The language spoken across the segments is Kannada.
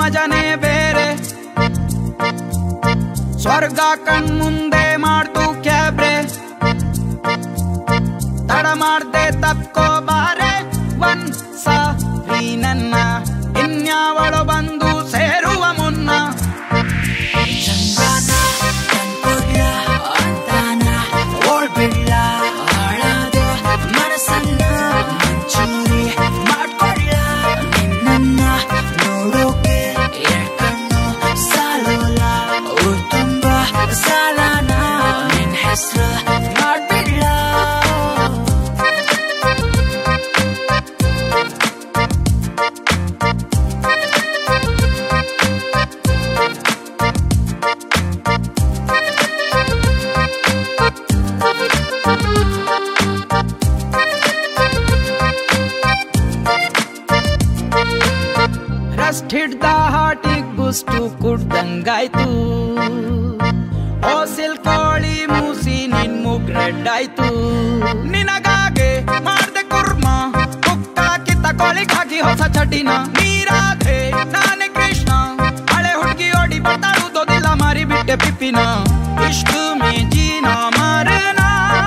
ಮಜನೇ ಬೇರೆ ಸ್ವರ್ಗ ಕಣ್ಮುಂದೆ ಮಾಡ್ತು ಕ್ಯಾಬ್ರೆ ತಡ ಮಾಡ್ದೆ ತಪ್ಕೋ ಬಾರೆ ಒಂದ್ಸ ನನ್ನ ಇನ್ಯಾವಳು ಬಂದು ಸೇರುವ ಮುನ್ನ ಚಂದಾನ ತಂದ್ಕೊಡ್ಲ ಅಂತಾನ ಓಡ್ಬಿಡ್ಲ ಹಾಳಾದ ಮನಸ್ಸನ್ನ ಮಂಚೂರಿ ಮಾಡ್ಕೊಡ್ಲ ನಿನ್ನನ್ನ ನೋಡೋಕೆ ಎರಡ್ ಕಣ್ಣು ಸಾಲೋಲ ಊರ್ ತುಂಬ ಸಾಲನ ನಿನ್ ಹೆಸ್ರು ಮಾಡ್ಬಿಡ್ಲ ರಸ್ಟ್ ಹಿಡ್ದ ಹಾಟಿಗ್ ಬುಸ್ಟು ಕುಡ್ದಂಗಾಯ್ತು ಓ ಸಿಲ್ಕೋಳಿ ಮೂಸಿ ನಿನ್ ಮುಗ್ ರೆಡ್ ಆಯ್ತು ನಿನಗಾಗೆ ಮಾಡ್ದೆ ಕುರ್ಮ ಕುಕ್ಕ ಕಿತ್ತ ಕೋಳಿಗ್ ಹಾಕಿ ಹೊಸ ಚಟಿನ ನೀರಾಧೆ ನಾನೇ ಕೃಷ್ಣ ಹಳೆ ಹುಡ್ಗಿ ಓಡಿ ಬರ್ತಾಡುವುದಿಲ್ಲ ಮಾರಿ ಬಿಟ್ಟೆ ಪಿಪ್ಪಿನ ಇಷ್ಟು ಮೇಜಿನ ಮರನ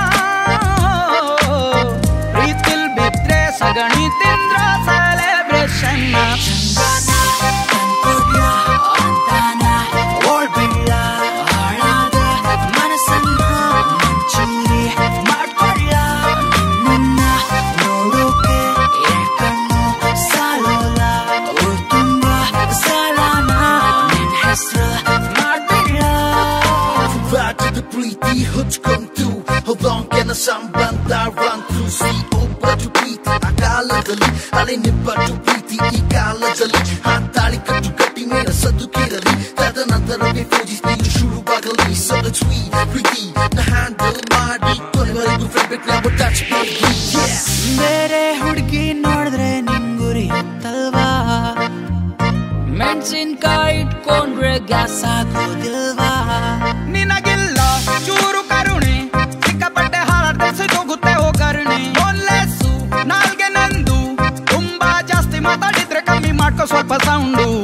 ಪ್ರೀತಿಲ್ ಬಿದ್ರೆ ಸಗಣಿ ತಿಂದ್ರ ಸೆಲೆಬ್ರೇಷನ್ ಚಂದಾನ ತಂದ್ಕೊಡ್ಲ ಅಂತಾನ ಓಡ್ಬಿಡ್ಲ ಹಾಳಾದ ಮನಸ್ಸನ್ನ ಮಂಚೂರಿ ಮಾಡ್ಕೊಡ್ಲ ನಿನ್ನ ನೋಡೋಕೆ ಎರಡ್ ಕಣ್ಣು ಸಾಲೋಲ ಊರ್ ತುಂಬ ಸಾಲನ ನಿನ್ ಹೆಸ್ರು ಮಾಡ್ಬಿಡ್ಲ ಬಾಟದ ಪ್ರೀತಿ ಹೊಚ್ಕೊಂತು ಹೊಂಕೆನ ಸಂಬಂಧ ರನ್ ಥ್ರೂ ಸಿ ಒಬ್ಬಟ್ಟು ಪ್ರೀತಿ ಆ ಕಾಲದಲ್ಲಿ ಅಲೆ ನಿಬ್ಬಟ್ಟು ಪ್ರೀತಿ ಈ ಕಾಲದಲ್ಲಿ ಆ ತಾಳಿ ಕಟ್ಟು ಕಟ್ಟಿ ಮೇಲ ಸದುಕಿರಲಿ ತದನಂತರವೇ ಪೂಜಿಸ್ತೀವಿ ಶುರುವಾಗಲಿ ಸದ ಸ್ವೀಟ್ ಪ್ರೀತಿ ನ ಹ್ಯಾಂಡಲ್ ಮಾಡಿ ಕೊನೆವರೆಗೂ ಫ್ರೆಂಡ್ ನಾವು ಟಚ್ ಮಾಡಿ yes. ಬೇರೆ ಹುಡುಗಿ ನೋಡಿದ್ರೆ ನಿಂಗುರಿ ಹತ್ತಲ್ವಾ ಮೆಣಸಿನ್ಕಾಯಿ ಇಟ್ಕೊಂಡ್ರೆ ಗ್ಯಾಸ್ ಆಗೋದಿಲ್ವಾ ನಿನಗಿಲ್ಲ ಚೂರು ಕರುಣೆ ಸಿಕ್ಕಾಪಟ್ಟೆ ಹಾರಾಡ್ದೆ ಸಿಗೋಗುತ್ತೆ ಹೋಗರಣೆ ಒಲ್ಲೆಸ್ಸು ನಾಲ್ಗೆ ನಂದು ತುಂಬಾ ಜಾಸ್ತಿ ಮಾತಾಡಿದ್ರೆ ಕಮ್ಮಿ ಮಾಡ್ಕೋ ಸ್ವಲ್ಪ ಸೌಂಡು